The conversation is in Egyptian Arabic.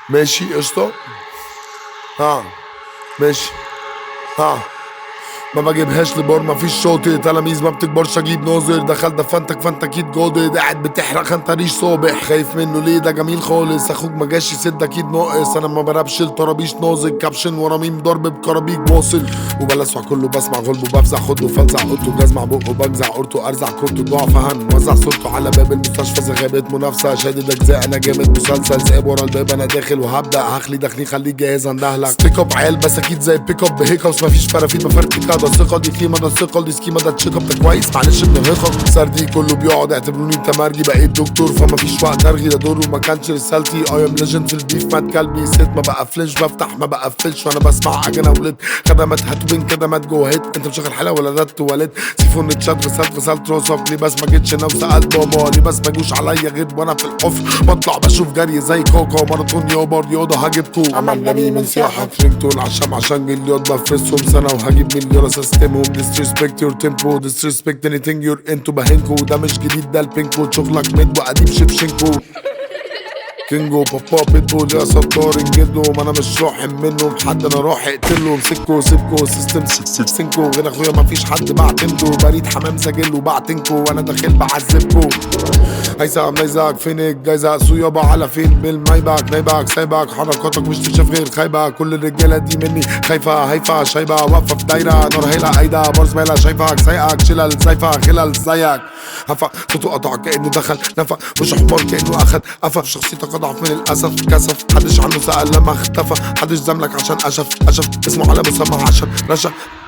ماشي قشطة ها ماشي ها ما بجيبهاش لبار ما فيش شاطئ تلاميذ ما بتكبرش اجيب ناظر دخل دفنتك فانت اكيد جادد قاعد بتحرق انت ريش صابح خايف منه ليه ده جميل خالص اخوك ما جاش يسد اكيد ناقص انا ما بربش الطرابيش نازك كابشن ورا ميم ضرب بكرابيك واصل وبلسع كله بسمع غلبه بفزع خده فلزع قطه جزمع بقه بجزع قرطه ارزع كورته ضعف هن وزع صورته على باب المستشفى زي غابة منافسة شادد اجزاء انا جامد مسلسل سايب ورا الباب انا داخل وهبدا هخلي داخلي خليك جاهز اندهلك ستيك اب عيال بس اكيد زي البيك اب بهيكوبس مفيش فرافيت بفرتك ده الثقه دي قيمه ده الثقه دي سكيمه ده تشيك اب ده كويس معلش بنرهقك سردي كله بيقعد اعتبروني انت مرجي بقيت دكتور فمفيش وقت ارغي ده دور وما كانش رسالتي اي ام ليجند في البيف مات كلبي ست ما بقفلش بفتح ما بقفلش وانا بسمع اجنه ولد خدمات هات وبين كدمات جوه هيت انت مشغل حلاوه ولا ده تواليت سيفون اتشات غسلت غسلت راسك ليه بس ما جيتش انا وسالت بابا ليه بس ما جوش عليا غير وانا في الحفر بطلع بشوف جري زي كوكا ماراثون يابا رياضه هجيبكو عملنا مين من سياحه فرينكتون عشان عشان جليات بفرسهم سنه وهجيب مليار سيستمهم disrespect your tempo disrespect anything you're into بهنكو ده مش جديد ده البينكو شغلك مد وقديم شبشنكو كينجو بابا بيتبول يا ستار انجدهم انا مش راحم منهم حد انا راح اقتله مسكه سيبكو سيستم سينكو غير اخويا مفيش حد بعتمده بريد حمام سجل وبعتنكو وانا داخل بعذبكو هيثم نيزك فين الجايزة صيابة على فين بالمايبك نايبك سايبك حركاتك مش تشوف غير خايبة كل الرجالة دي مني خايفة هايفة شايبة واقفة في دايرة نار هيلا قايدة بار زميلة شايفك سايقك شلل زايفة خلل زيك هفا صوته قطع كأنه دخل نفق مش حمار كأنه أخد قفا شخصيتك أضعف من الأسف كسف محدش عنه سأل لما اختفى محدش زملك عشان أشف أشف اسمه على مسمى عشان رشا